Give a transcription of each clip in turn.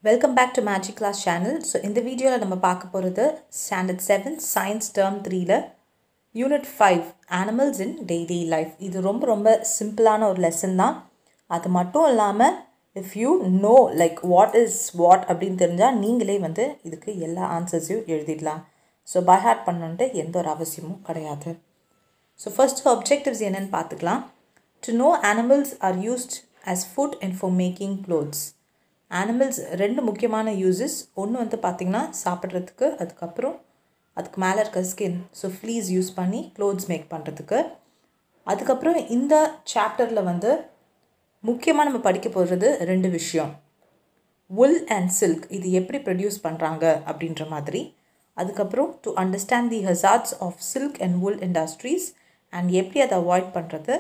Welcome back to magic class channel so இந்த வீடியோவில் நம்ம பார்க்க போகிறது ஸ்டாண்டர்ட் செவன் சயின்ஸ் டேர்ம் த்ரீல unit five animals in daily life இது ரொம்ப ரொம்ப சிம்பிளான ஒரு லெசன் தான் அது மட்டும் இல்லாமல் if you know like what is what அப்படின்னு தெரிஞ்சால் நீங்களே வந்து இதுக்கு எல்லா ஆன்சர்ஸையும் எழுதிடலாம் ஸோ பை ஹார்ட் பண்ணணுன்ட்டு எந்த ஒரு அவசியமும் கிடையாது ஸோ ஃபர்ஸ்ட் அப்ஜெக்டிவ்ஸ் என்னென்னு பார்த்துக்கலாம் to know animals are used as food and for making clothes animals ரெண்டு முக்கியமான யூசஸ் ஒன்று வந்து பார்த்திங்கன்னா சாப்பிட்றதுக்கு அதுக்கப்புறம் அதுக்கு மேலே இருக்க ஸ்கின் ஸோ ஃப்ளீஸ் யூஸ் பண்ணி க்ளோத்ஸ் மேக் பண்ணுறதுக்கு அதுக்கப்புறம் இந்த சாப்டரில் வந்து முக்கியமாக நம்ம படிக்க போகிறது ரெண்டு விஷயம் wool அண்ட் சில்க் இது எப்படி ப்ரொடியூஸ் பண்ணுறாங்க அப்படின்ற மாதிரி அதுக்கப்புறம் to understand the hazards of silk and wool industries and எப்படி அதை அவாய்ட் பண்ணுறது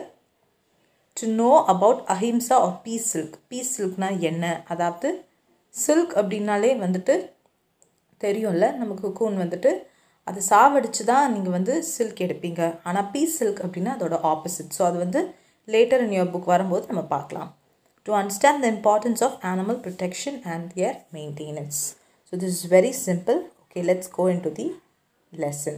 to know about Ahimsa or peace silk peace சில்க்னா என்ன அதாவது சில்க் அப்படின்னாலே வந்துட்டு தெரியும்ல நமக்கு கூன் வந்துட்டு அது சாவடிச்சு தான் நீங்கள் வந்து சில்க் எடுப்பீங்க ஆனால் பீஸ் சில்க் அப்படின்னா அதோட ஆப்போசிட் ஸோ அது வந்து லேட்டர் இன் யுவர் புக் வரும்போது நம்ம பார்க்கலாம் to understand the importance of animal protection and their maintenance so this is very simple okay let's go into the lesson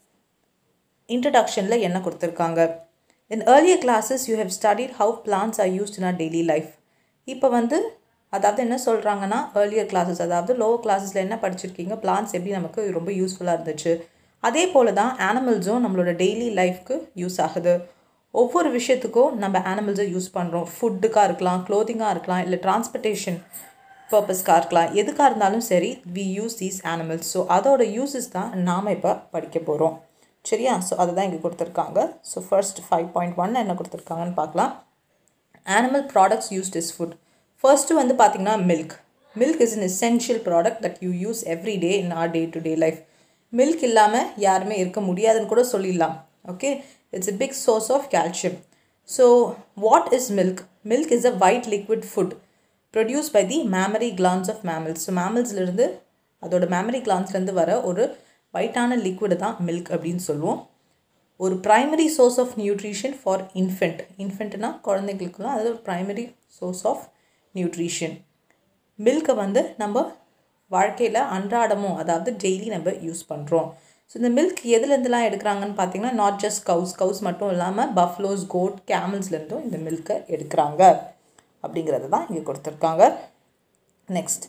இன்ட்ரடக்ஷனில் என்ன கொடுத்துருக்காங்க in earlier classes you have studied how plants are used in our daily life இப்போ வந்து அதாவது என்ன சொல்கிறாங்கன்னா earlier classes அதாவது lower கிளாஸஸில் என்ன படிச்சிருக்கீங்க பிளான்ஸ் எப்படி நமக்கு ரொம்ப யூஸ்ஃபுல்லாக இருந்துச்சு அதே போல் தான் ஆனிமல்ஸும் நம்மளோட டெய்லி லைஃப்க்கு யூஸ் ஆகுது ஒவ்வொரு விஷயத்துக்கும் நம்ம ஆனிமல்ஸை யூஸ் பண்ணுறோம் ஃபுட்டுக்காக இருக்கலாம் க்ளோதிங்காக இருக்கலாம் இல்லை டிரான்ஸ்போர்ட்டேஷன் பர்பஸ்க்காக இருக்கலாம் எதுக்காக இருந்தாலும் சரி we use these animals so அதோட யூஸஸ் தான் நாம் இப்போ படிக்க போகிறோம் சரியா ஸோ அதை தான் இங்கே கொடுத்துருக்காங்க so first five point one என்ன கொடுத்துருக்காங்கன்னு பார்க்கலாம் animal products used is food first வந்து பார்த்திங்கன்னா milk milk is an essential product that you use every day in our day to day life milk இல்லாமல் யாருமே இருக்க முடியாதுன்னு கூட சொல்லிடலாம் okay it's a big source of calcium so what is milk milk is a white liquid food produce by the mammary glands of mammals so மேமல்ஸ்லேருந்து அதோட mammary கிளான்ஸ்லேருந்து வர ஒரு ஒயிட்டான liquid தான் மில்க் அப்படின்னு சொல்லுவோம் ஒரு primary source of nutrition for infant இன்ஃபென்ட்னா குழந்தைங்களுக்குலாம் அது ஒரு ப்ரைமரி சோர்ஸ் ஆஃப் நியூட்ரிஷன் மில்கை வந்து நம்ம வாழ்க்கையில் அன்றாடமும் அதாவது டெய்லி நம்ம யூஸ் பண்ணுறோம் ஸோ இந்த மில்க் எதுலேருந்துலாம் எடுக்கிறாங்கன்னு பார்த்தீங்கன்னா நாட் ஜஸ்ட் கவுஸ் கவுஸ் மட்டும் இல்லாமல் பஃப்லோஸ் கோட் கேமல்ஸ்லேருந்தும் இந்த மில்கை எடுக்கிறாங்க அப்படிங்கிறது தான் இங்கே கொடுத்துருக்காங்க next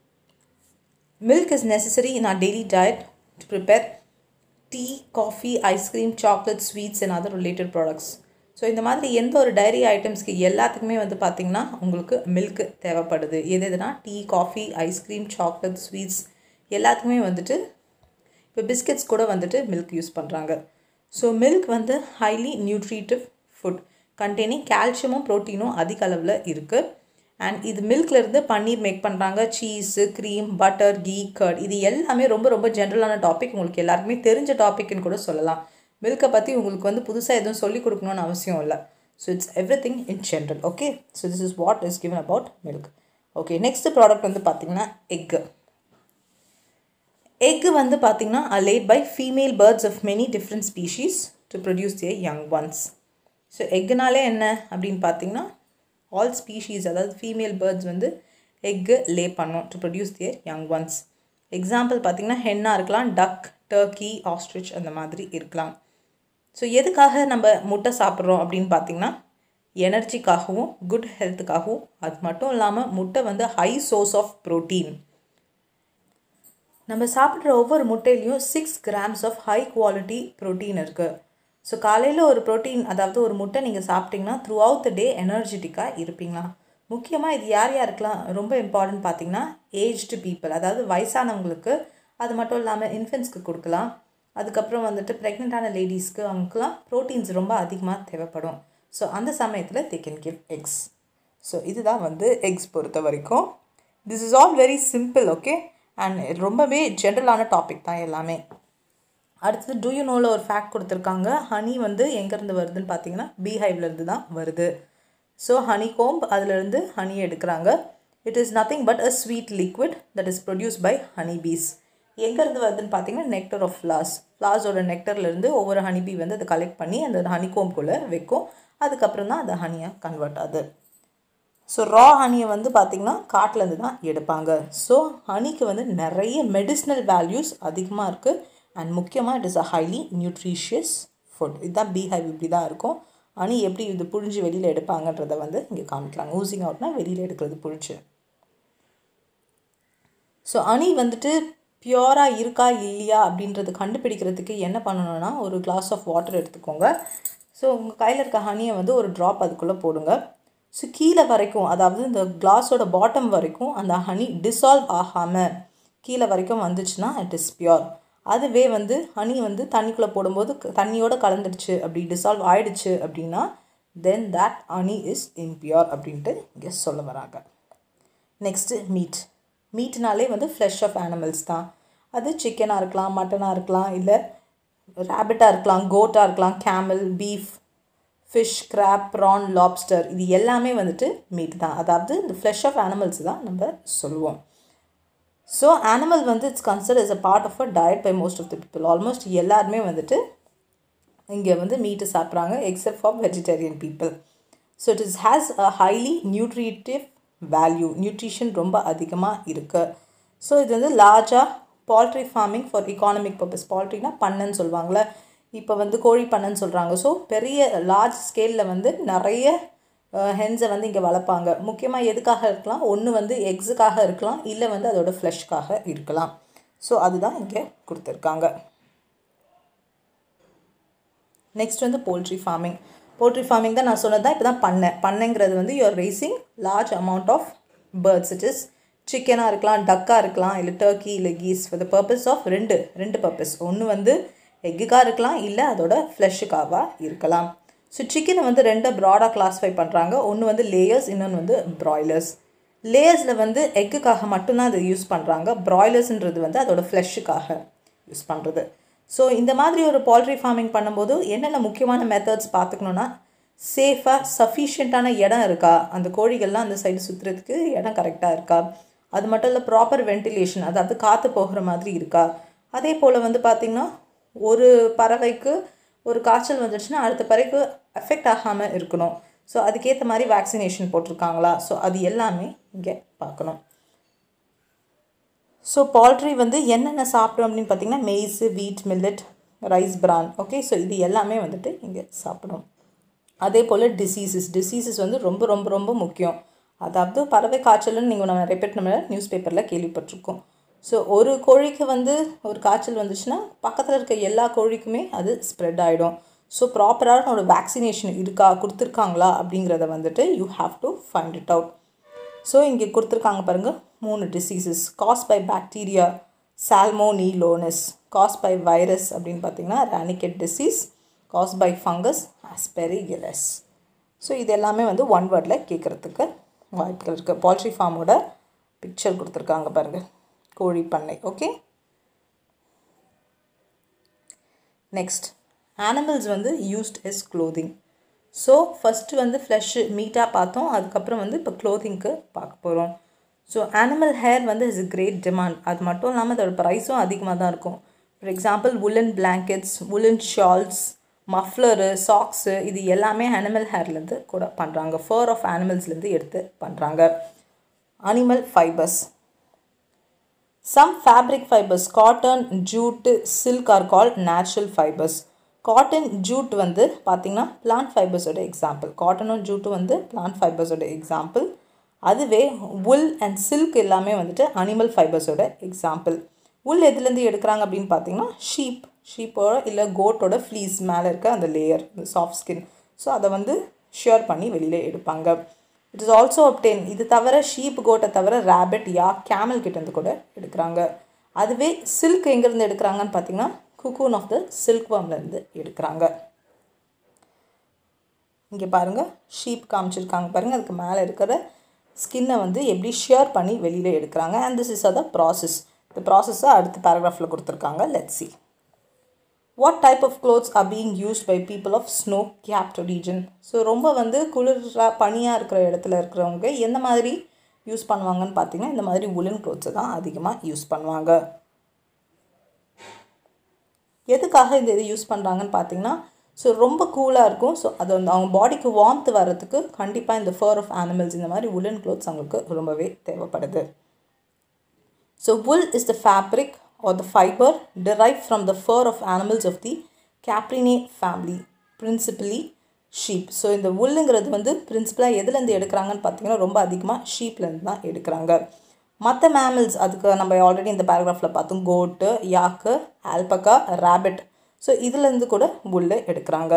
milk is necessary in our daily diet to prepare tea coffee ice cream chocolate sweets and other related products so இந்த மாதிரி எந்த ஒரு டைரி ஐட்டம்ஸ்க்கு எல்லாத்துக்குமே வந்து பார்த்திங்கன்னா உங்களுக்கு மில்க் தேவைப்படுது எது எதுனா tea coffee ice cream chocolate sweets எல்லாத்துக்குமே வந்துட்டு இப்போ பிஸ்கெட்ஸ் கூட வந்துட்டு மில்க் யூஸ் பண்ணுறாங்க ஸோ மில்க் வந்து ஹைலி நியூட்ரிட்டிவ் ஃபுட் கண்டெய்னிங் கால்சியமும் ப்ரோட்டீனும் அதிக அளவில் இருக்குது அண்ட் இது மில்க்லேருந்து பன்னீர் மேக் பண்ணுறாங்க cheese cream butter ghee curd இது எல்லாமே ரொம்ப ரொம்ப ஜென்ரலான டாபிக் உங்களுக்கு எல்லாருக்குமே தெரிஞ்ச டாபிக்னு கூட சொல்லலாம் மில்கை பற்றி உங்களுக்கு வந்து புதுசாக எதுவும் சொல்லிக் கொடுக்கணும்னு அவசியம் இல்லை so it's everything in general okay so this is what is given about milk okay next product வந்து பார்த்திங்கன்னா எக்கு எக்கு வந்து பார்த்திங்கன்னா are laid by female birds of many different species to produce their young ones so எக்குனாலே என்ன அப்படின்னு பார்த்தீங்கன்னா all species அதாவது female birds வந்து எக்கு லே பண்ணும் to produce their young ones example பார்த்திங்கன்னா ஹென்னாக இருக்கலாம் டக் டர்க்கி ஆஸ்ட்ரிச் அந்த மாதிரி இருக்கலாம் ஸோ எதுக்காக நம்ம முட்டை சாப்பிட்றோம் அப்படின்னு பார்த்திங்கன்னா எனர்ஜிக்காகவும் குட் ஹெல்த்துக்காகவும் அது மட்டும் இல்லாமல் முட்டை வந்து ஹை சோர்ஸ் ஆஃப் ப்ரோட்டீன் நம்ம சாப்பிட்ற ஒவ்வொரு முட்டையிலையும் six grams of high quality protein இருக்குது ஸோ காலையில் ஒரு ப்ரோட்டீன் அதாவது ஒரு முட்டை நீங்கள் சாப்பிட்டிங்கன்னா த்ரூ அவுட் த டே எனர்ஜெட்டிக்காக இருப்பீங்களா முக்கியமாக இது யார் யாருக்கெல்லாம் ரொம்ப இம்பார்ட்டன்ட் பார்த்தீங்கன்னா ஏஜ்டு பீப்புள் அதாவது வயசானவங்களுக்கு அது மட்டும் இல்லாமல் இன்ஃபென்ட்ஸ்க்கு கொடுக்கலாம் அதுக்கப்புறம் வந்துட்டு ப்ரெக்னெண்ட்டான லேடிஸ்க்கு அவங்களுக்குலாம் ப்ரோட்டீன்ஸ் ரொம்ப அதிகமாக தேவைப்படும் ஸோ அந்த சமயத்தில் they can give eggs so இதுதான் வந்து எக்ஸ் பொறுத்த வரைக்கும் this is all very simple okay and ரொம்பவே ஜென்ரலான டாபிக் தான் எல்லாமே அடுத்தது டூ யூ நோவில் ஒரு ஃபேக்ட் கொடுத்துருக்காங்க ஹனி வந்து எங்கேருந்து வருதுன்னு பார்த்தீங்கன்னா பீஹைவ்லேருந்து தான் வருது ஸோ ஹனி கோம்ப் அதிலிருந்து ஹனி எடுக்கிறாங்க it is nothing but a sweet liquid that is produce by honey bees எங்கேருந்து வருதுன்னு பார்த்தீங்கன்னா நெக்டர் ஆஃப் ஃப்ளார்ஸ் ஃப்ளார்ஸோட நெக்டர்லேருந்து ஒவ்வொரு ஹனி பீ வந்து அதை கலெக்ட் பண்ணி அந்த ஹனி கோம்புக்குள்ளே வைக்கும் அதுக்கப்புறம் தான் அது ஹனியாக கன்வெர்ட் ஆகுது ஸோ ரா ஹனியை வந்து பார்த்திங்கன்னா காட்டிலேருந்து தான் எடுப்பாங்க ஸோ ஹனிக்கு வந்து நிறைய மெடிசினல் வேல்யூஸ் அதிகமாக இருக்குது அண்ட் முக்கியமாக it is a highly nutritious food இதுதான் பீஹைவ் இப்படி தான் இருக்கும் ஹனி எப்படி இது புழிஞ்சு வெளியில் எடுப்பாங்கன்றதை வந்து இங்கே காமிக்கலாங்க ஊசிங் அவுட்னா வெளியில் எடுக்கிறது புழிச்சு ஸோ ஹனி வந்துட்டு பியூராக இருக்கா இல்லையா அப்படின்றது கண்டுபிடிக்கிறதுக்கு என்ன பண்ணணும்னா ஒரு கிளாஸ் ஆஃப் வாட்டர் எடுத்துக்கோங்க ஸோ உங்கள் கையில் இருக்க ஹனியை வந்து ஒரு ட்ராப் அதுக்குள்ளே போடுங்க ஸோ கீழே வரைக்கும் அதாவது இந்த கிளாஸோட பாட்டம் வரைக்கும் அந்த ஹனி டிசால்வ் ஆகாமல் கீழே வரைக்கும் வந்துச்சுன்னா இட் இஸ் பியோர் அதுவே வந்து ஹனி வந்து தண்ணிக்குள்ளே போடும்போது தண்ணியோடு கலந்துடுச்சு அப்படி டிசால்வ் ஆயிடுச்சு அப்படின்னா then that honey is impure அப்படின்ட்டு இங்கே சொல்ல வராங்க நெக்ஸ்ட்டு மீட் மீட்னாலே வந்து ஃப்ளஷ் ஆஃப் அனிமல்ஸ் தான் அது சிக்கனாக இருக்கலாம் மட்டனாக இருக்கலாம் இல்லை ரேபிட்டாக இருக்கலாம் கோட்டாக இருக்கலாம் camel beef fish crab prawn lobster இது எல்லாமே வந்துட்டு மீட் தான் அதாவது இந்த ஃப்ளஷ் ஆஃப் அனிமல்ஸ் தான் நம்ம சொல்லுவோம் ஸோ அனிமல் வந்து it's consider is a part of a diet by most of the people almost எல்லாருமே வந்துட்டு இங்கே வந்து மீட்டு சாப்பிட்றாங்க except for vegetarian people so it is has a highly nutritive value nutrition ரொம்ப அதிகமாக இருக்குது ஸோ இது வந்து லார்ஜாக poultry farming for economic purpose பால்ட்ரினா பண்ணன்னு சொல்லுவாங்களே இப்போ வந்து கோழி பண்ணன்னு சொல்கிறாங்க ஸோ பெரிய லார்ஜ் ஸ்கேலில் வந்து நிறைய ஹென்ஸை வந்து இங்கே வளர்ப்பாங்க முக்கியமாக எதுக்காக இருக்கலாம் ஒன்று வந்து எக்ஸுக்காக இருக்கலாம் இல்லை வந்து அதோட ஃப்ளஷ்க்காக இருக்கலாம் ஸோ அதுதான் இங்கே கொடுத்துருக்காங்க நெக்ஸ்ட் வந்து போல்ட்ரி ஃபார்மிங் போல்ட்ரி ஃபார்மிங் தான் நான் சொன்னது இப்போ தான் பண்ணை பண்ணைங்கிறது வந்து you're raising large amount of birds it is சிக்கனாக இருக்கலாம் டக்காக இருக்கலாம் இல்லை டர்க்கி இல்லை geese for the purpose of ரெண்டு ரெண்டு பர்பஸ் ஒன்று வந்து எக்குக்காக இருக்கலாம் இல்லை அதோட ஃப்ளஷுக்காக இருக்கலாம் ஸோ சிக்கனை வந்து ரெண்டு ப்ராடாக கிளாஸிஃபை பண்ணுறாங்க ஒன்று வந்து லேயர்ஸ் இன்னொன்று வந்து ப்ராய்லர்ஸ் லேயர்ஸில் வந்து எக்குக்காக மட்டும்தான் அதை யூஸ் பண்ணுறாங்க ப்ராய்லர்ஸ்ன்றது வந்து அதோட ஃப்ளஷுக்காக யூஸ் பண்ணுறது ஸோ இந்த மாதிரி ஒரு பால்ட்ரி ஃபார்மிங் பண்ணும்போது என்னென்ன முக்கியமான மெத்தட்ஸ் பார்த்துக்கணுன்னா சேஃபாக சஃபிஷியண்ட்டான இடம் இருக்கா அந்த கோழிகள்லாம் அந்த சைடு சுற்றுறதுக்கு இடம் கரெக்டாக இருக்கா அது மட்டும் இல்லை ப்ராப்பர் வென்டிலேஷன் அதாவது காற்று போகிற மாதிரி இருக்கா அதே போல் வந்து பார்த்திங்கன்னா ஒரு பறவைக்கு ஒரு காய்ச்சல் வந்துடுச்சுன்னா அடுத்த பறவைக்கு எஃபெக்ட் ஆகாமல் இருக்கணும் ஸோ அதுக்கேற்ற மாதிரி வேக்சினேஷன் போட்டிருக்காங்களா ஸோ அது எல்லாமே இங்கே பார்க்கணும் ஸோ பால்ட்ரி வந்து என்னென்ன சாப்பிடும் அப்படின்னு பார்த்தீங்கன்னா maize wheat millet rice bran okay so இது எல்லாமே வந்துட்டு இங்கே சாப்பிடும் அதே போல் டிசீசஸ் டிசீசஸ் வந்து ரொம்ப ரொம்ப ரொம்ப முக்கியம் அதாவது பறவை காய்ச்சல்னு நீங்கள் நம்ம நிறைய பேர் நம்ம நியூஸ் பேப்பரில் கேள்விப்பட்டிருக்கோம் ஸோ ஒரு கோழிக்கு வந்து ஒரு காய்ச்சல் வந்துச்சுன்னா பக்கத்தில் இருக்க எல்லா கோழிக்குமே அது ஸ்ப்ரெட் ஆகிடும் ஸோ ப்ராப்பரான ஒரு வேக்சினேஷன் இருக்கா கொடுத்துருக்காங்களா அப்படிங்கிறத வந்துட்டு you have to find it out so இங்கே கொடுத்துருக்காங்க பாருங்கள் மூணு diseases caused by bacteria salmonellosis caused by virus அப்படின்னு பார்த்தீங்கன்னா Ranikhet disease caused by fungus aspergillus so இது எல்லாமே வந்து ஒன் வேர்டில் கேட்குறதுக்கு வாய்ப்புகள் இருக்குது பால்ட்ரி ஃபார்மோட பிக்சர் கொடுத்துருக்காங்க பாருங்கள் கோழி பண்ணை ஓகே நெக்ஸ்ட் ஆனிமல்ஸ் வந்து used as clothing so first வந்து ஃப்ளஷ்ஷு மீட்டாக பார்த்தோம் அதுக்கப்புறம் வந்து இப்போ க்ளோத்திங்க்கு பார்க்க போகிறோம் ஸோ ஆனிமல் ஹேர் வந்து இஸ் a கிரேட் டிமாண்ட் அது மட்டும் இல்லாமல் அதோட ப்ரைஸும் அதிகமாக தான் இருக்கும் for example woollen blankets woollen shawls muffler socks இது எல்லாமே அனிமல் ஹேர்லேருந்து கூட பண்ணுறாங்க ஃபர் ஆஃப் அனிமல்ஸ்லேருந்து எடுத்து பண்ணுறாங்க animal fibres some fabric fibres cotton jute silk are call natural fibres cotton jute வந்து பார்த்திங்கன்னா பிளான்ட் ஃபைபர்ஸோட எக்ஸாம்பிள் காட்டனும் ஜூட்டும் வந்து பிளான்ட் ஃபைபர்ஸோட எக்ஸாம்பிள் அதுவே உல் அண்ட் சில்க் எல்லாமே வந்துட்டு அனிமல் ஃபைபர்ஸோட எக்ஸாம்பிள் உல் எதுலேருந்து எடுக்கிறாங்க அப்படின்னு பார்த்தீங்கன்னா ஷீப் ஷீப்போட இல்லை கோட்டோட ஃப்ளீஸ் மேலே இருக்க அந்த லேயர் இந்த சாஃப்ட் ஸ்கின் ஸோ அதை வந்து ஷேர் பண்ணி வெளியில் எடுப்பாங்க இட் இஸ் ஆல்சோ அப்டெயின் இது தவிர ஷீப் கோட்டை தவிர ரேபிட் யா கேமல் கிட்டேருந்து கூட எடுக்கிறாங்க அதுவே சில்க் எங்கேருந்து எடுக்கிறாங்கன்னு பார்த்தீங்கன்னா குக்கூன் ஆஃப் த சில்க் வார்ம்லேருந்து எடுக்கிறாங்க இங்கே பாருங்கள் ஷீப் காமிச்சிருக்காங்க பாருங்கள் அதுக்கு மேலே இருக்கிற ஸ்கின்னை வந்து எப்படி ஷேர் பண்ணி வெளியில் எடுக்கிறாங்க and this is a the process இந்த ப்ராசஸை அடுத்த பேராகிராஃபில் கொடுத்துருக்காங்க let see what type of clothes are being used by people of snow capped region so ரொம்ப வந்து குளிராக பனியாக இருக்கிற இடத்துல இருக்கிறவங்க எந்த மாதிரி யூஸ் பண்ணுவாங்கன்னு பார்த்தீங்கன்னா இந்த மாதிரி உலன் க்ளோத்ஸை தான் அதிகமாக யூஸ் பண்ணுவாங்க எதுக்காக இந்த இது யூஸ் பண்ணுறாங்கன்னு பார்த்தீங்கன்னா ஸோ ரொம்ப கூலாக இருக்கும் ஸோ அது வந்து அவங்க பாடிக்கு வார்ம்த் வர்றதுக்கு கண்டிப்பாக இந்த ஃபர் ஆஃப் அனிமல்ஸ் இந்த மாதிரி உலன் க்ளோத்ஸ் அவங்களுக்கு ரொம்பவே தேவைப்படுது so wool is the fabric or the fiber derived from the fur of animals of the Caprinae family, principally sheep. So இந்த woolங்கிறது வந்து பிரின்சிபலாக எதுலேருந்து எடுக்கிறாங்கன்னு பார்த்தீங்கன்னா ரொம்ப அதிகமாக ஷீப்லேருந்து தான் எடுக்கிறாங்க மற்ற மேமல்ஸ் அதுக்கு நம்ம ஆல்ரெடி இந்த பேராகிராஃபில் பார்த்தோம் கோட்டு யாக்கு ஆல்பக்கா ரேபிட் ஸோ இதுலேருந்து கூட wool எடுக்கிறாங்க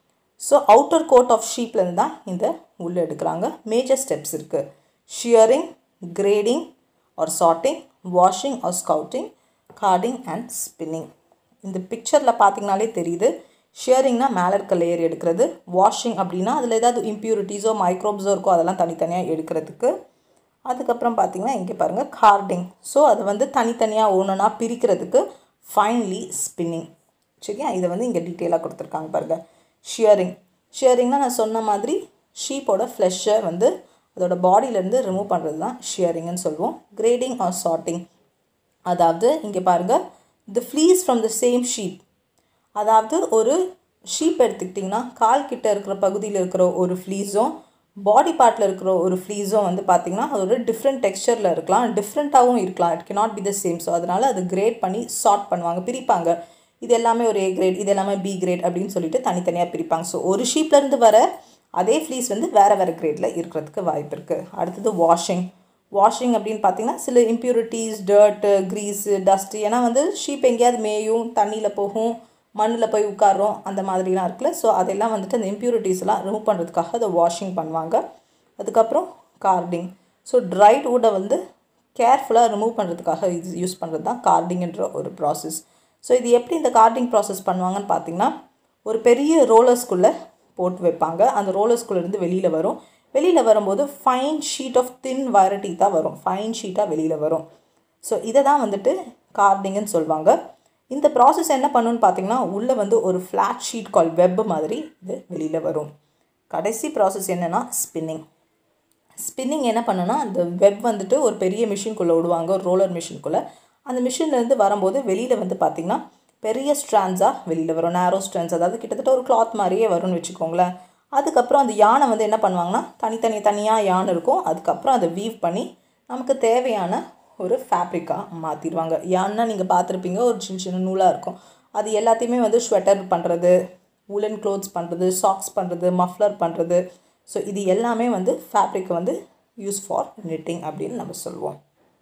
ஸோ அவுட்டர் கோட் ஆஃப் ஷீப்லேருந்து தான் இந்த wool எடுக்கிறாங்க மேஜர் ஸ்டெப்ஸ் இருக்குது shearing grading or sorting washing or scouring carding and spinning இந்த பிக்சரில் பார்த்தீங்கனாலே தெரியுது ஷியரிங்னா மேலே இருக்க லேயர் எடுக்கிறது வாஷிங் அப்படின்னா அதில் ஏதாவது இம்ப்யூரிட்டிஸோ மைக்ரோப்ஸோ இருக்கோ அதெல்லாம் தனித்தனியாக எடுக்கிறதுக்கு அதுக்கப்புறம் பார்த்தீங்கன்னா இங்கே பாருங்கள் கார்டிங் ஸோ அதை வந்து தனித்தனியாக ஒன்றுனா பிரிக்கிறதுக்கு ஃபைன்லி ஸ்பின்னிங் சரியா இதை வந்து இங்கே டீட்டெயிலாக கொடுத்துருக்காங்க பாருங்கள் ஷியரிங் ஷியரிங்னா நான் சொன்ன மாதிரி ஷீப்போட ஃப்ளெஷ்ஷை வந்து அதோட பாடியிலேருந்து ரிமூவ் பண்ணுறது தான் ஷியரிங்னு சொல்லுவோம் கிரேடிங் ஆர் சார்ட்டிங் அதாவது இங்கே பாருங்கள் the fleece from the same sheep அதாவது ஒரு ஷீப் எடுத்துக்கிட்டிங்கன்னா கால் கிட்ட இருக்கிற பகுதியில் இருக்கிற ஒரு ஃப்ளீஸும் பாடி பார்ட்டில் இருக்கிற ஒரு ஃப்ளீஸும் வந்து பார்த்திங்கன்னா அது ஒரு டிஃப்ரெண்ட் டெக்ஸ்சரில் இருக்கலாம் டிஃப்ரெண்ட்டாகவும் இருக்கலாம் it cannot be the same so அதனால் அது கிரேட் பண்ணி சார்ட் பண்ணுவாங்க பிரிப்பாங்க இது எல்லாமே ஒரு ஏ கிரேட் இது எல்லாமே பி கிரேட் அப்படின்னு சொல்லிட்டு தனித்தனியாக பிரிப்பாங்க ஸோ ஒரு ஷீப்லேருந்து வர அதே ஃப்ளீஸ் வந்து வேறு வேறு கிரேடில் இருக்கிறதுக்கு வாய்ப்பு இருக்குது அடுத்தது வாஷிங் வாஷிங் அப்படின்னு பார்த்தீங்கன்னா சில இம்ப்யூரிட்டிஸ் டர்ட்டு க்ரீஸு டஸ்ட்டு ஏன்னா வந்து ஷீப் எங்கேயாவது மேயும் தண்ணியில் போகும் மண்ணில் போய் உட்காரோம் அந்த மாதிரிலாம் இருக்குல்ல ஸோ அதெல்லாம் வந்துட்டு அந்த இம்ப்யூரிட்டிஸ்லாம் ரிமூவ் பண்ணுறதுக்காக அதை வாஷிங் பண்ணுவாங்க அதுக்கப்புறம் கார்டிங் ஸோ ட்ரைட் வுட்டை வந்து கேர்ஃபுல்லாக ரிமூவ் பண்ணுறதுக்காக இது யூஸ் பண்ணுறது தான் கார்டிங்ன்ற ஒரு ப்ராசஸ் ஸோ இது எப்படி இந்த கார்டிங் ப்ராசஸ் பண்ணுவாங்கன்னு பார்த்தீங்கன்னா ஒரு பெரிய ரோலர்ஸ்குள்ளே போட்டு வைப்பாங்க அந்த ரோலர்ஸ்குள்ளேருந்து வெளியில் வரும் வெளியில் வரும்போது fine sheet of thin variety தான் வரும் ஃபைன் ஷீட்டாக வெளியில் வரும் ஸோ இதை தான் வந்துட்டு கார்டிங்குன்னு சொல்லுவாங்க இந்த ப்ராசஸ் என்ன பண்ணுன்னு பார்த்தீங்கன்னா உள்ளே வந்து ஒரு ஃப்ளாட் ஷீட் கால் வெப் மாதிரி இது வெளியில் வரும் கடைசி ப்ராசஸ் என்னென்னா ஸ்பின்னிங் ஸ்பின்னிங் என்ன பண்ணுன்னா அந்த வெப் வந்துட்டு ஒரு பெரிய மிஷின்குள்ளே விடுவாங்க ஒரு ரோலர் மிஷின்குள்ளே அந்த மிஷின்லேருந்து வரும்போது வெளியில் வந்து பார்த்திங்கன்னா பெரிய ஸ்ட்ராண்ட்ஸாக வெளியில் வரும் நேரோ ஸ்ட்ராண்ட்ஸ் அதாவது கிட்டத்தட்ட ஒரு கிளாத் மாதிரியே வரும்னு வச்சுக்கோங்களேன் அதுக்கப்புறம் அந்த யானை வந்து என்ன பண்ணுவாங்கன்னா தனித்தனி தனியாக யானை இருக்கும் அதுக்கப்புறம் அதை வீவ் பண்ணி நமக்கு தேவையான ஒரு ஃபேப்ரிக்காக மாற்றிடுவாங்க யான்னா நீங்கள் பார்த்துருப்பீங்க ஒரு சின்ன சின்ன நூலாக இருக்கும் அது எல்லாத்தையுமே வந்து ஸ்வெட்டர் பண்ணுறது woolen க்ளோத்ஸ் பண்ணுறது சாக்ஸ் பண்ணுறது மஃப்ளர் பண்ணுறது ஸோ இது எல்லாமே வந்து ஃபேப்ரிக்கை வந்து யூஸ் ஃபார் knitting அப்படின்னு நம்ம சொல்லுவோம்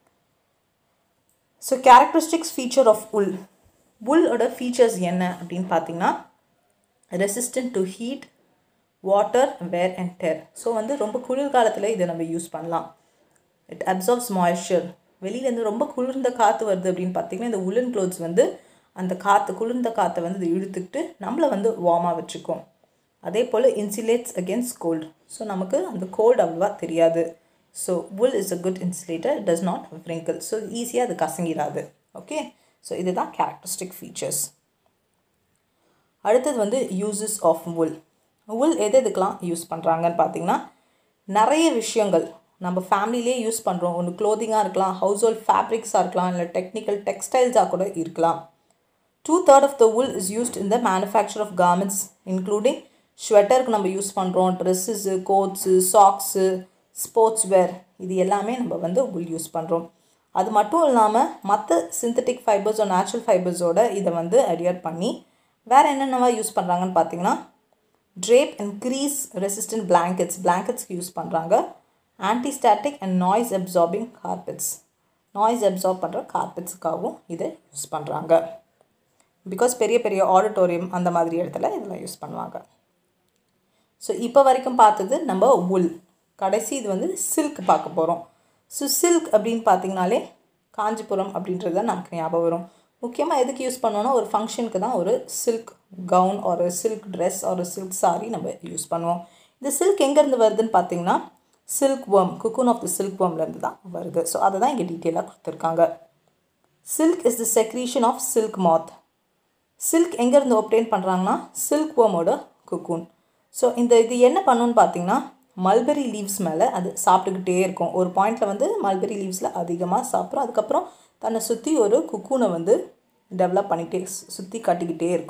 so characteristics feature of wool உல்லோட ஃபீச்சர்ஸ் என்ன அப்படின்னு பார்த்தீங்கன்னா resistant to heat water wear and tear so வந்து ரொம்ப குளிர்காலத்தில் இதை நம்ம யூஸ் பண்ணலாம் இட் அப்சார்ப்ஸ் மாய்ஸ்சர் வெளியிலேருந்து ரொம்ப குளிர்ந்த காற்று வருது அப்படின்னு பார்த்தீங்கன்னா இந்த உலன் க்ளோத்ஸ் வந்து அந்த காற்று குளிர்ந்த காற்றை வந்து இது இழுத்துக்கிட்டு நம்மளை வந்து வார்மாக வச்சுக்கும் அதே போல் இன்சுலேட்ஸ் அகேன்ஸ்ட் கோல்டு ஸோ நமக்கு அந்த கோல்டு அவ்வளோவா தெரியாது so wool is a good insulator does not wrinkle so ஈஸியாக அது கசங்கிடாது ஓகே ஸோ இதுதான் கேரக்டரிஸ்டிக் ஃபீச்சர்ஸ் அடுத்தது வந்து யூசஸ் ஆஃப் wool wool எது எதுக்கெலாம் யூஸ் பண்ணுறாங்கன்னு பார்த்தீங்கன்னா நிறைய விஷயங்கள் நம்ம ஃபேமிலிலே யூஸ் பண்ணுறோம் ஒன்று க்ளோதிங்காக இருக்கலாம் ஹவுஸ் ஹோல்ட் ஃபேப்ரிக்ஸாக இருக்கலாம் இல்லை டெக்னிக்கல் டெக்ஸ்டைல்ஸாக கூட இருக்கலாம் two third of the wool is used in the manufacture of garments including ஸ்வெட்டருக்கு நம்ம யூஸ் பண்ணுறோம் dresses coats socks sportswear இது எல்லாமே நம்ம வந்து wool யூஸ் பண்ணுறோம் அது மட்டும் இல்லாமல் மற்ற சிந்தட்டிக் ஃபைபர்ஸோ நேச்சுரல் ஃபைபர்ஸோட இதை வந்து அடியர் பண்ணி வேறு என்னென்னவா யூஸ் பண்ணுறாங்கன்னு பார்த்தீங்கன்னா drape and crease resistant blankets blanketsக்கு யூஸ் பண்ணுறாங்க antistatic and noise absorbing carpets noise absorb பண்ணுற கார்பெட்ஸுக்காகவும் இதை யூஸ் பண்ணுறாங்க பிகாஸ் பெரிய பெரிய ஆடிட்டோரியம் அந்த மாதிரி இடத்துல இதெல்லாம் யூஸ் பண்ணுவாங்க ஸோ இப்போ வரைக்கும் பார்த்தது நம்ம உல் கடைசி இது வந்து சில்க் பார்க்க போகிறோம் ஸோ சில்க் அப்படின்னு பார்த்தீங்கனாலே காஞ்சிபுரம் அப்படின்றது தான் நமக்கு ஞாபகம் வரும் முக்கியமாக எதுக்கு யூஸ் பண்ணோன்னா ஒரு ஃபங்க்ஷனுக்கு தான் ஒரு சில்க் கவுன் ஒரு சில்க் ட்ரெஸ் ஒரு சில்க் சாரி நம்ம யூஸ் பண்ணுவோம் இந்த சில்க் எங்கேருந்து வருதுன்னு பார்த்தீங்கன்னா silk worm cocoon of the silk wormலேருந்து தான் வருது ஸோ அதை தான் இங்கே டீட்டெயிலாக கொடுத்துருக்காங்க silk is the secretion of silk moth silk எங்கேருந்து ஒப்டெயின் பண்ணுறாங்கன்னா சில்க் wormோட குக்கூன் ஸோ இந்த இது என்ன பண்ணுன்னு பார்த்தீங்கன்னா மல்பெரி லீவ்ஸ் மேலே அது சாப்பிட்டுக்கிட்டே இருக்கும் ஒரு பாயிண்டில் வந்து மல்பெரி லீவ்ஸில் அதிகமாக சாப்பிட்றோம் அதுக்கப்புறம் தன்னை சுற்றி ஒரு குக்கூனை வந்து டெவலப் பண்ணிக்கிட்டே சுற்றி கட்டிக்கிட்டே இருக்கும்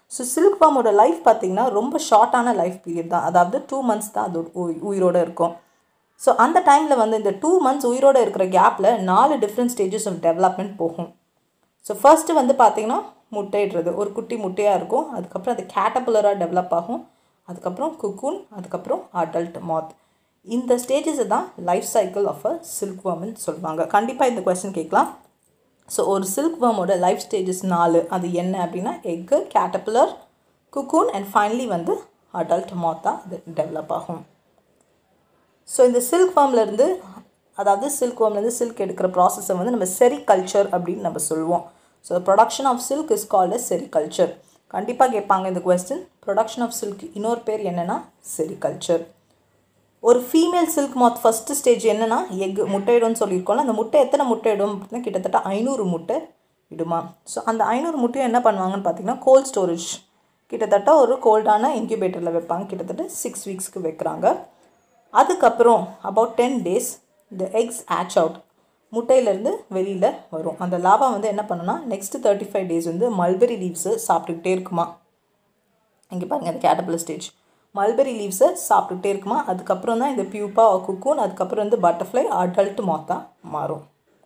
ஸோ சில்க் ஃபார்மோட லைஃப் பார்த்திங்கன்னா ரொம்ப ஷார்ட்டான லைஃப் பீரியட் தான் அதாவது டூ மந்த்ஸ் தான் அது உயி- உயிரோட இருக்கும் ஸோ அந்த டைமில் வந்து இந்த டூ மந்த்ஸ் உயிரோட இருக்கிற கேப்பில் நாலு டிஃப்ரெண்ட் ஸ்டேஜஸ் ஆஃப் டெவலப்மெண்ட் போகும் ஸோ ஃபர்ஸ்ட்டு வந்து பார்த்திங்கன்னா முட்டையிடுறது ஒரு குட்டி முட்டையாக இருக்கும் அதுக்கப்புறம் அது கேட்டபுலராக டெவலப் ஆகும் அதுக்கப்புறம் குக்கூன் அதுக்கப்புறம் அடல்ட் மாத் இந்த ஸ்டேஜஸை தான் life cycle of a silk வேர்ம்னு சொல்லுவாங்க கண்டிப்பாக இந்த கொஸ்டின் கேட்கலாம் ஸோ ஒரு சில்க் வேர்மோட லைஃப் ஸ்டேஜஸ் நாலு அது என்ன அப்படின்னா egg caterpillar cocoon and finally வந்து அடல்ட் மாத்தாக அது டெவலப் ஆகும் ஸோ இந்த சில்க் இருந்து அதாவது சில்க் இருந்து சில்க் எடுக்கிற ப்ராசஸை வந்து நம்ம செரி கல்ச்சர் அப்படின்னு நம்ம சொல்லுவோம் so production of silk is called sericulture கண்டிப்பாக கேட்பாங்க இந்த கொஸ்டின் ப்ரொடக்ஷன் ஆஃப் சில்க் இன்னொரு பேர் என்னென்னா செரி கல்ச்சர் ஒரு female silk moth first stage என்னன்னா எக் முட்டையிடும்னு சொல்லியிருக்கோம்ல அந்த முட்டை எத்தனை முட்டையிடும் அப்படின்னா கிட்டத்தட்ட ஐநூறு முட்டை இடுமா ஸோ அந்த ஐநூறு முட்டையும் என்ன பண்ணுவாங்கன்னு பார்த்தீங்கன்னா கோல்ட் ஸ்டோரேஜ் கிட்டத்தட்ட ஒரு கோல்டான இன்குபேட்டரில் வைப்பாங்க கிட்டத்தட்ட சிக்ஸ் வீக்ஸ்க்கு வைக்கிறாங்க அதுக்கப்புறம் அபவுட் டென் டேஸ் இந்த எக்ஸ் ஆச் அவுட் முட்டையிலேருந்து வெளியில் வரும் அந்த லாபா வந்து என்ன பண்ணுன்னா நெக்ஸ்ட்டு தேர்ட்டி ஃபைவ் டேஸ் வந்து மல்பெரி லீவ்ஸு சாப்பிட்டுக்கிட்டே இருக்குமா இங்கே பாருங்கள் அந்த கேட்டபிள் ஸ்டேஜ் மல்பெரி லீவ்ஸை சாப்பிட்டுட்டே இருக்குமா அதுக்கப்புறம் தான் இந்த பியூப்பா குக்கூன் அதுக்கப்புறம் வந்து பட்டர்ஃப்ளை அடல்ட் மாத்தா மாறும்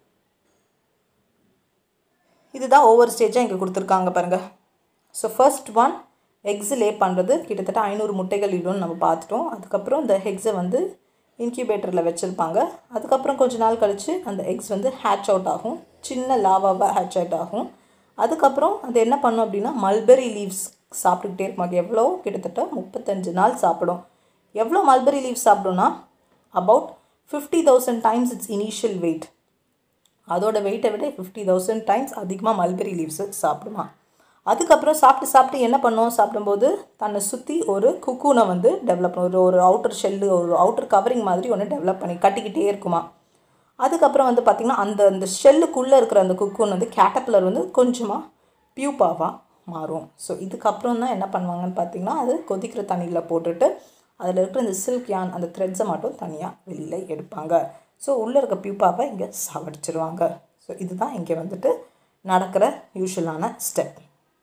இதுதான் ஒவ்வொரு ஸ்டேஜாக இங்கே கொடுத்துருக்காங்க பாருங்கள் so first one eggs lay பண்ணுறது கிட்டத்தட்ட ஐநூறு முட்டைகள் இடும்னு நம்ம பார்த்துட்டோம் அதுக்கப்புறம் இந்த எக்ஸை வந்து இன்குபேட்டரில் வச்சுருப்பாங்க அதுக்கப்புறம் கொஞ்ச நாள் கழித்து அந்த எக்ஸ் வந்து ஹேட்ச் அவுட் ஆகும் சின்ன லாவாவாக ஹேட்ச் அவுட் ஆகும் அதுக்கப்புறம் அது என்ன பண்ணும் அப்படின்னா மல்பெரி லீவ்ஸ் சாப்பிட்டுக்கிட்டே இருப்பாங்க எவ்வளோ கிட்டத்தட்ட முப்பத்தஞ்சு நாள் சாப்பிடும் எவ்வளோ மல்பெரி லீவ்ஸ் சாப்பிடும்னா about fifty thousand times it's initial weight அதோட வெயிட்டை விட ஃபிஃப்டி தௌசண்ட் டைம்ஸ் அதிகமாக மல்பெரி லீவ்ஸு சாப்பிடுமா அதுக்கப்புறம் சாப்பிட்டு சாப்பிட்டு என்ன பண்ணும் சாப்பிடும்போது தன்னை சுற்றி ஒரு குக்கூனை வந்து டெவலப் ஒரு ஒரு அவுட்டர் ஷெல்லு ஒரு அவுட்டர் கவரிங் மாதிரி ஒன்று டெவலப் பண்ணி கட்டிக்கிட்டே இருக்குமா அதுக்கப்புறம் வந்து பார்த்திங்கன்னா அந்த அந்த ஷெல்லுக்குள்ளே இருக்கிற அந்த குக்கூன் வந்து கேட்டப்பிலர் வந்து கொஞ்சமாக பியூப்பாவாக மாறும் ஸோ இதுக்கப்புறம் தான் என்ன பண்ணுவாங்கன்னு பார்த்தீங்கன்னா அது கொதிக்கிற தண்ணியில் போட்டுட்டு அதில் இருக்கிற இந்த சில்க் யான் அந்த த்ரெட்ஸை மட்டும் தனியாக வெளியில் எடுப்பாங்க ஸோ உள்ளே இருக்க பியூப்பாவை இங்கே சாவடிச்சிருவாங்க ஸோ இதுதான் இங்கே வந்துட்டு நடக்கிற யூஷுவலான ஸ்டெப்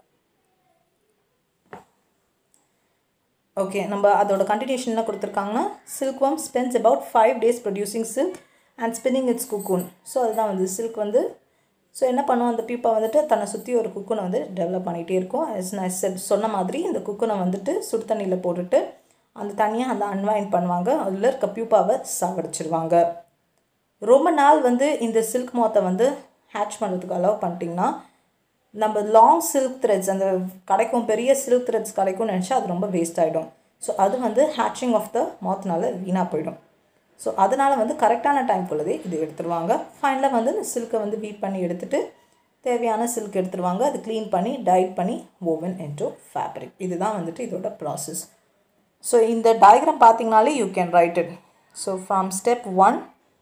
ஓகே நம்ம அதோட கண்டினியூஷன் என்ன கொடுத்துருக்காங்கன்னா silk worm spends about five days producing silk and spinning its cocoon so அதுதான் வந்து சில்க் வந்து ஸோ என்ன பண்ணும் அந்த பீப்பா வந்துட்டு தன்னை சுற்றி ஒரு குக்கூனை வந்து டெவலப் பண்ணிகிட்டே இருக்கும் as நான் said சொன்ன மாதிரி இந்த குக்கூனை வந்துட்டு சுடு தண்ணியில் போட்டுட்டு அந்த தனியாக அந்த அன்வைன் பண்ணுவாங்க அதில் இருக்க பியூப்பாவை சாவடிச்சிருவாங்க ரொம்ப நாள் வந்து இந்த சில்க் மாத்தை வந்து ஹேட்ச் பண்ணுறதுக்கு அலோவ் பண்ணிட்டிங்கன்னா நம்ம லாங் சில்க் த்ரெட்ஸ் அந்த கிடைக்கும் பெரிய சில்க் த்ரெட்ஸ் கிடைக்கும்னு நினச்சா அது ரொம்ப வேஸ்ட் ஆகிடும் ஸோ அது வந்து ஹேட்சிங் ஆஃப் த மாத்னால வீணாக போயிடும் ஸோ அதனால் வந்து கரெக்டான டைம்குள்ளதே இது எடுத்துருவாங்க ஃபைனலாக வந்து இந்த சில்கை வந்து வீட் பண்ணி எடுத்துட்டு தேவையான சில்க் எடுத்துருவாங்க அது க்ளீன் பண்ணி டைட் பண்ணி ஓவன் into ஃபேப்ரிக் இதுதான் வந்துட்டு இதோட ப்ராசஸ் ஸோ இந்த டயக்ராம் பார்த்தீங்கனாலே you can write it so from step one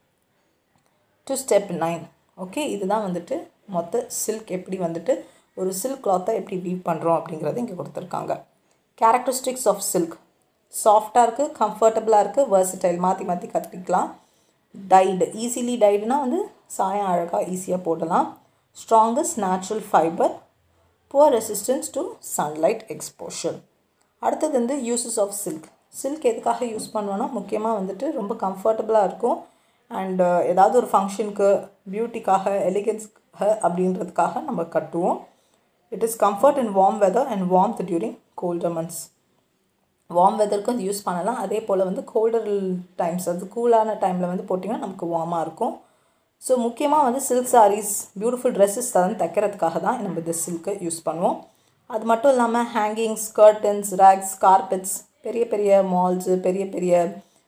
to step nine okay இதுதான் வந்துட்டு மொத்த சில்க் எப்படி வந்துட்டு ஒரு சில்க் கிளாத்தை எப்படி வீவ் பண்ணுறோம் அப்படிங்கிறது இங்கே கொடுத்துருக்காங்க கேரக்டரிஸ்டிக்ஸ் ஆஃப் சில்க் சாஃப்டாக இருக்குது கம்ஃபர்டபுளாக இருக்குது versatile மாற்றி மாற்றி கற்றுக்கலாம் டைடு ஈஸிலி டைடுனா வந்து சாயம் அழகாக ஈஸியாக போடலாம் strongest natural fibre poor resistance to sunlight exposure அடுத்தது வந்து யூசஸ் ஆஃப் சில்க் சில்க் எதுக்காக யூஸ் பண்ணுவோன்னா முக்கியமாக வந்துட்டு ரொம்ப கம்ஃபர்டபுளாக இருக்கும் அண்ட் ஏதாவது ஒரு ஃபங்க்ஷனுக்கு பியூட்டிக்காக எலிகன்ஸ்க்காக அப்படின்றதுக்காக நம்ம கட்டுவோம் it is comfort in warm weather and warmth during colder months warm வெதருக்கும் இது யூஸ் பண்ணலாம் அதே போல் வந்து கோல்டர் டைம்ஸ் அது கூலான டைமில் வந்து போட்டிங்கன்னா நமக்கு வார்மாக இருக்கும் ஸோ முக்கியமாக வந்து சில்க் சாரீஸ் பியூட்டிஃபுல் ட்ரெஸ்ஸஸ் தான் தைக்கிறதுக்காக தான் நம்ம இந்த சில்க்கை யூஸ் பண்ணுவோம் அது மட்டும் இல்லாமல் ஹேங்கிங்ஸ் கர்டன்ஸ் ரேக்ஸ் கார்பெட்ஸ் பெரிய பெரிய மால்ஸு பெரிய பெரிய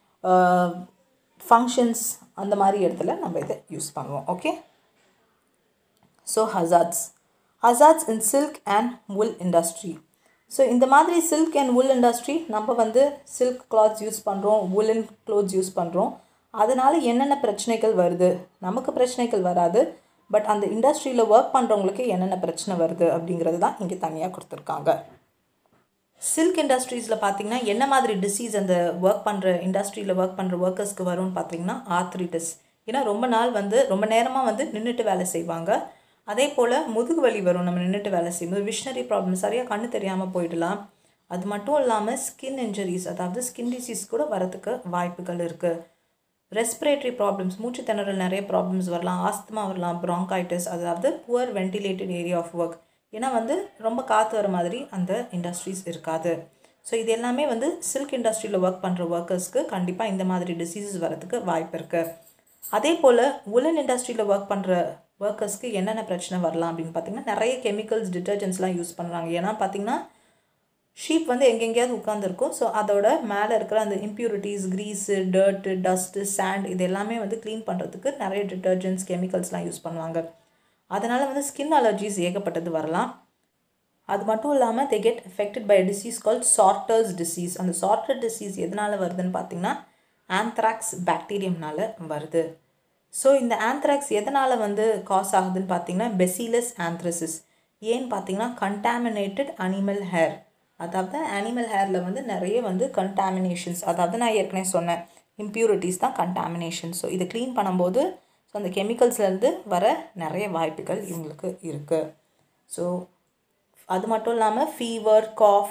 ஃபங்க்ஷன்ஸ் அந்த மாதிரி இடத்துல நம்ம இதை யூஸ் பண்ணுவோம் okay so hazards hazards in silk and wool industry so இந்த மாதிரி சில்க் அண்ட் wool இண்டஸ்ட்ரி நம்ம வந்து சில்க் கிளாத்ஸ் யூஸ் பண்ணுறோம் woolen clothes யூஸ் பண்ணுறோம் அதனால் என்னென்ன பிரச்சனைகள் வருது நமக்கு பிரச்சனைகள் வராது பட் அந்த இண்டஸ்ட்ரியில் ஒர்க் பண்ணுறவங்களுக்கு என்னென்ன பிரச்சனை வருது அப்படிங்கிறது தான் இங்கே தனியாக கொடுத்துருக்காங்க சில்க் இண்டஸ்ட்ரீஸில் பார்த்தீங்கன்னா என்ன மாதிரி டிசீஸ் அந்த ஒர்க் பண்ணுற இண்டஸ்ட்ரியில் ஒர்க் பண்ணுற ஒர்க்கர்ஸ்க்கு வரும்னு பார்த்தீங்கன்னா ஆர்த்ரிட்டிஸ் ஏன்னா ரொம்ப நாள் வந்து ரொம்ப நேரமாக வந்து நின்றுட்டு வேலை செய்வாங்க அதே போல் முதுகு வலி வரும் நம்ம நின்றுட்டு வேலை செய்யும்போது விஷனரி ப்ராப்ளம் சரியாக கண்ணு தெரியாமல் போயிடலாம் அது மட்டும் இல்லாமல் ஸ்கின் இன்ஜுரிஸ் அதாவது ஸ்கின் டிசீஸ் கூட வரதுக்கு வாய்ப்புகள் இருக்குது ரெஸ்பிரேட்டரி ப்ராப்ளம்ஸ் மூச்சு திணறல் நிறைய ப்ராப்ளம்ஸ் வரலாம் ஆஸ்துமா வரலாம் ப்ராங்கைட்டிஸ் அதாவது poor ventilated area of work ஏன்னா வந்து ரொம்ப காற்று வர மாதிரி அந்த இண்டஸ்ட்ரீஸ் இருக்காது ஸோ இது எல்லாமே வந்து சில்க் இண்டஸ்ட்ரியில் ஒர்க் பண்ணுற ஒர்க்கர்ஸ்க்கு கண்டிப்பாக இந்த மாதிரி டிசீசஸ் வரதுக்கு வாய்ப்பு இருக்குது அதே போல் உலன் இண்டஸ்ட்ரியில் ஒர்க் பண்ணுற ஒர்க்கர்ஸ்க்கு என்னென்ன பிரச்சனை வரலாம் அப்படின்னு பார்த்தீங்கன்னா நிறைய கெமிக்கல்ஸ் டிட்டர்ஜென்ட்ஸ்லாம் யூஸ் பண்ணுறாங்க ஏன்னா பார்த்தீங்கன்னா ஷீப் வந்து எங்கெங்கேயாவது உட்காந்துருக்கும் ஸோ அதோட மேலே இருக்கிற அந்த impurities grease dirt dust sand இது எல்லாமே வந்து க்ளீன் பண்ணுறதுக்கு நிறைய டிட்டர்ஜென்ட்ஸ் கெமிக்கல்ஸ்லாம் யூஸ் பண்ணுவாங்க அதனால் வந்து ஸ்கின் அலர்ஜிஸ் ஏகப்பட்டது வரலாம் அது மட்டும் இல்லாமல் they get affected by disease call sorter's disease அந்த சார்ட்டர் டிசீஸ் எதனால் வருதுன்னு பார்த்தீங்கன்னா ஆந்த்ராக்ஸ் பாக்டீரியம்னால வருது ஸோ இந்த ஆந்த்ராக்ஸ் எதனால் வந்து காஸ் ஆகுதுன்னு பார்த்தீங்கன்னா பெசிலஸ் ஆந்த்ரசிஸ் ஏன்னு பார்த்தீங்கன்னா கண்டாமினேட்டட் அனிமல் ஹேர் அதாவது அனிமல் ஹேரில் வந்து நிறைய வந்து கண்டாமினேஷன்ஸ் அதாவது நான் ஏற்கனவே சொன்னேன் இம்ப்யூரிட்டிஸ் தான் கண்டாமினேஷன் ஸோ இதை க்ளீன் பண்ணும்போது ஸோ அந்த கெமிக்கல்ஸ்லேருந்து வர நிறைய வாய்ப்புகள் இவங்களுக்கு இருக்குது ஸோ அது மட்டும் இல்லாமல் ஃபீவர் காஃப்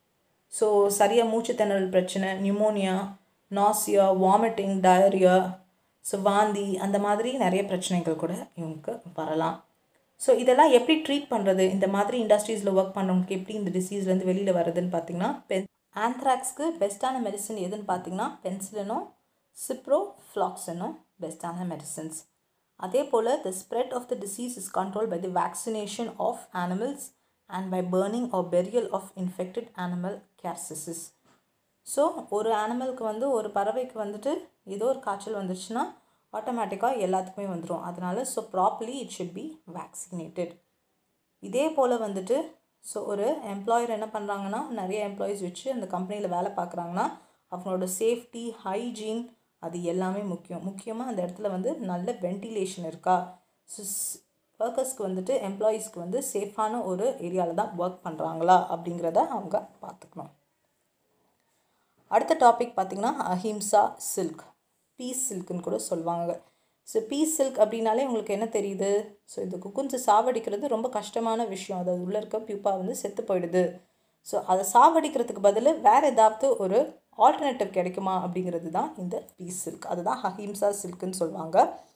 ஸோ சரியாக மூச்சு திணறல் பிரச்சனை pneumonia nausea vomiting diarrhoea so வாந்தி அந்த மாதிரி நிறைய பிரச்சனைகள் கூட இவங்களுக்கு வரலாம் ஸோ இதெல்லாம் எப்படி ட்ரீட் பண்ணுறது இந்த மாதிரி இண்டஸ்ட்ரீஸில் ஒர்க் பண்ணுறவங்களுக்கு எப்படி இந்த டிசீஸ்லேருந்து வெளியில் வருதுன்னு பார்த்தீங்கன்னா பென் ஆந்த்ராக்ஸ்க்கு பெஸ்ட்டான மெடிசன் எதுன்னு பார்த்தீங்கன்னா பென்சிலினும் சிப்ரோ ஃப்ளாக்ஸனும் பெஸ்ட்டான மெடிசன்ஸ் அதே போல் the spread of the disease is control by the vaccination of animals and by burning or burial of infected animal carcasses so ஒரு அனிமலுக்கு வந்து ஒரு பறவைக்கு வந்துட்டு ஏதோ ஒரு காய்ச்சல் வந்துருச்சுன்னா ஆட்டோமேட்டிக்காக எல்லாத்துக்குமே வந்துடும் அதனால் so properly it should be vaccinated இதே போல் வந்துட்டு ஸோ ஒரு எம்ப்ளாயர் என்ன பண்ணுறாங்கன்னா நிறைய எம்ப்ளாயீஸ் வச்சு அந்த கம்பெனியில் வேலை பார்க்குறாங்கன்னா அவங்களோட சேஃப்டி ஹைஜீன் அது எல்லாமே முக்கியம் முக்கியமாக அந்த இடத்துல வந்து நல்ல வென்டிலேஷன் இருக்கா ஸோ ஒர்க்கர்ஸ்க்கு வந்துட்டு எம்ப்ளாயீஸ்க்கு வந்து சேஃபான ஒரு ஏரியாவில் தான் ஒர்க் பண்ணுறாங்களா அப்படிங்கிறத அவங்க பார்த்துக்கணும் அடுத்த டாபிக் பார்த்திங்கன்னா அஹிம்சா சில்க் பீஸ் சில்க்குன்னு கூட சொல்லுவாங்க ஸோ பீஸ் சில்க் அப்படின்னாலே உங்களுக்கு என்ன தெரியுது ஸோ இந்த குக்குன்ஸை சாவடிக்கிறது ரொம்ப கஷ்டமான விஷயம் அதாவது உள்ளே இருக்க பியூப்பா வந்து செத்து போயிடுது ஸோ அதை சாவடிக்கிறதுக்கு பதில் வேறு ஏதாவது ஒரு ஆல்டர்னேட்டிவ் கிடைக்குமா அப்படிங்கிறது தான் இந்த பீஸ் சில்க் அதுதான் அஹிம்சா சில்க்குன்னு சொல்லுவாங்க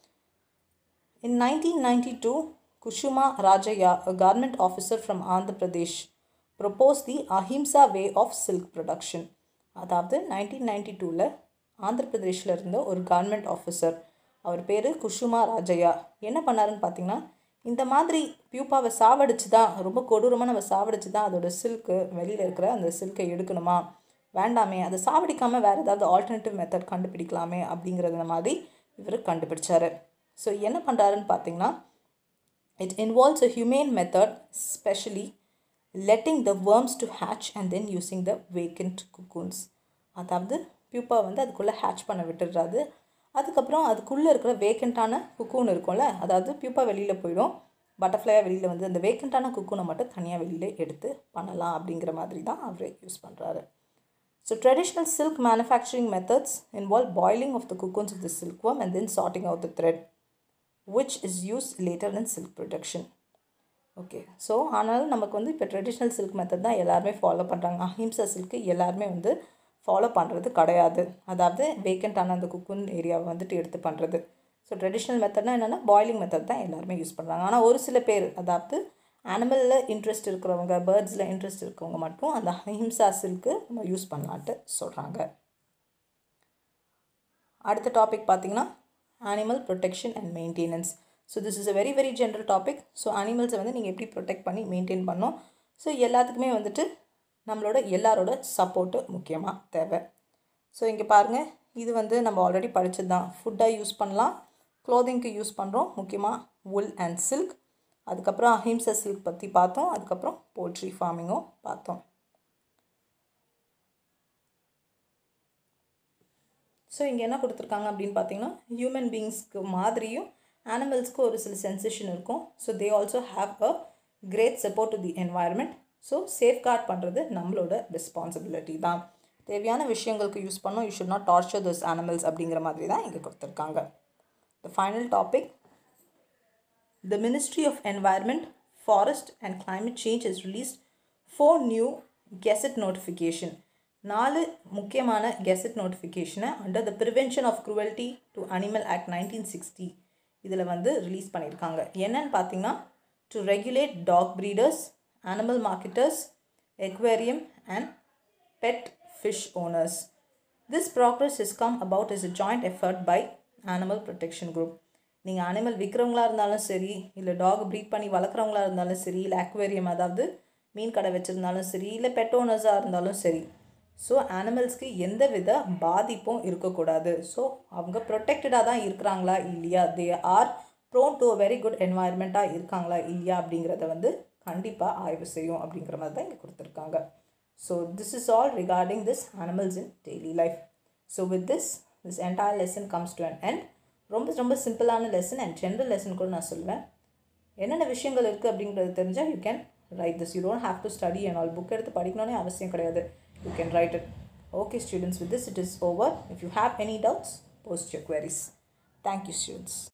in nineteen ninety two Kusuma Rajaiah a government officer from Andhra Pradesh proposed the Ahimsa way of silk production அதாவது நைன்டீன் நைன்டி டூவில் ஆந்திர பிரதேஷில் இருந்த ஒரு கவர்மெண்ட் ஆஃபீஸர் அவர் பேர் குஷுமா ராஜையா என்ன பண்ணாருன்னு பார்த்தீங்கன்னா இந்த மாதிரி பியூப்பாவை சாவடிச்சு தான் ரொம்ப கொடூரமாக நம்ம சாவடிச்சு தான் அதோட சில்க்கு வெளியில் இருக்கிற அந்த சில்கை எடுக்கணுமா வேண்டாமே அதை சாவடிக்காமல் வேறு ஏதாவது ஆல்டர்னேட்டிவ் மெத்தட் கண்டுபிடிக்கலாமே அப்படிங்கிறத மாதிரி இவர் கண்டுபிடிச்சாரு ஸோ என்ன பண்ணுறாருன்னு பார்த்தீங்கன்னா it involves a humane method specially letting the worms to hatch and then using the vacant cocoons அதாவது பியூப்பா வந்து அதுக்குள்ளே ஹேட்ச் பண்ண விட்டுடுறாது அதுக்கப்புறம் அதுக்குள்ளே இருக்கிற வேக்கண்ட்டான குக்கூன் இருக்கும்ல அதாவது பியூப்பா வெளியில் போயிடும் பட்டர்ஃப்ளையாக வெளியில் வந்து அந்த வேக்கண்ட்டான குக்கூனை மட்டும் தனியாக வெளியில் எடுத்து பண்ணலாம் அப்படிங்கிற மாதிரி தான் அவர் யூஸ் பண்ணுறாரு so traditional silk manufacturing methods involve boiling of the cocoons of the silk worm and then sorting out the thread which is used later in silk production okay so ஆனாலும் நமக்கு வந்து இப்போ ட்ரெடிஷ்னல் சில்க் மெத்தட் தான் எல்லாருமே follow பண்ணுறாங்க அஹிம்சா silk எல்லாருமே வந்து follow பண்ணுறது கிடையாது அதாவது வேக்கண்ட்டான அந்த குக்குன் ஏரியாவை வந்துட்டு எடுத்து பண்ணுறது ஸோ ட்ரெடிஷ்னல் மெத்தட்னா என்னென்னா பாய்லிங் மெத்தட் தான் எல்லாருமே யூஸ் பண்ணுறாங்க ஆனால் ஒரு சில பேர் அதாவது அனிமலில் இன்ட்ரெஸ்ட் இருக்கிறவங்க பேர்ட்ஸில் இன்ட்ரெஸ்ட் இருக்கிறவங்க மட்டும் அந்த அஹிம்சா சில்க்கு நம்ம யூஸ் பண்ணலான்ட்டு சொல்கிறாங்க அடுத்த டாபிக் பார்த்திங்கன்னா animal protection and maintenance so this is a very very general topic so அனிமல்ஸை வந்து நீங்கள் எப்படி ப்ரொடெக்ட் பண்ணி மெயின்டைன் பண்ணணும் ஸோ எல்லாத்துக்குமே வந்துட்டு நம்மளோட எல்லாரோட சப்போர்ட்டு முக்கியமாக தேவை ஸோ இங்கே பாருங்கள் இது வந்து நம்ம ஆல்ரெடி படித்தது தான் ஃபுட்டாக யூஸ் பண்ணலாம் க்ளோதிங்க்கு யூஸ் பண்ணுறோம் முக்கியமாக wool அண்ட் சில்க் அதுக்கப்புறம் அஹிம்சா சில்க் பற்றி பார்த்தோம் அதுக்கப்புறம் போல்ட்ரி ஃபார்மிங்கும் பார்த்தோம் ஸோ இங்கே என்ன கொடுத்துருக்காங்க அப்படின்னு பார்த்தீங்கன்னா ஹியூமன் பீயிங்ஸ்க்கு மாதிரியும் அனிமல்ஸ்க்கு ஒரு சில சென்சேஷன் இருக்கும் so they also have a great support to the environment so safeguard பண்ணுறது நம்மளோட ரெஸ்பான்சிபிலிட்டி தான் தேவையான விஷயங்களுக்கு யூஸ் பண்ணோம் you should not torture those animals அப்படிங்கிற மாதிரி தான் இங்கே கொடுத்துருக்காங்க the final topic the Ministry of Environment, Forest and Climate Change has released four new Gazette notification. நாலு முக்கியமான கெசட் நோட்டிஃபிகேஷனை under the prevention of cruelty to animal act nineteen sixty இதில் வந்து ரிலீஸ் பண்ணியிருக்காங்க என்னன்னு பார்த்தீங்கன்னா to regulate dog breeders animal marketers aquarium and pet fish owners this progress has come about as a joint effort by animal protection group நீங்கள் animal விற்கிறவங்களா இருந்தாலும் சரி இல்லை டாக் ப்ரீட் பண்ணி வளர்க்குறவங்களா இருந்தாலும் சரி இல்லை அக்வேரியம் அதாவது மீன் கடை வச்சுருந்தாலும் சரி இல்லை பெட் ஓனர்ஸாக இருந்தாலும் சரி ஸோ அனிமல்ஸ்க்கு எந்த வித பாதிப்பும் இருக்கக்கூடாது ஸோ அவங்க ப்ரொடெக்டடாக தான் இருக்கிறாங்களா இல்லையா they are prone to a very good என்வாயர்மெண்ட்டாக இருக்காங்களா இல்லையா அப்படிங்கிறத வந்து கண்டிப்பாக ஆய்வு செய்யும் அப்படிங்கிற மாதிரி தான் இங்கே கொடுத்துருக்காங்க so this is all regarding this animals in daily life so with this this entire lesson comes to an end ரொம்ப ரொம்ப சிம்பிளான லெசன் அண்ட் ஜென்ரல் லெசன் கூட நான் சொல்லுவேன் என்னென்ன விஷயங்கள் இருக்குது அப்படிங்கிறது தெரிஞ்சால் you can write this you don't have to study and all book எடுத்து படிக்கணும்னே அவசியம் கிடையாது you can write it okay students with this it is over if you have any doubts post your queries thank you students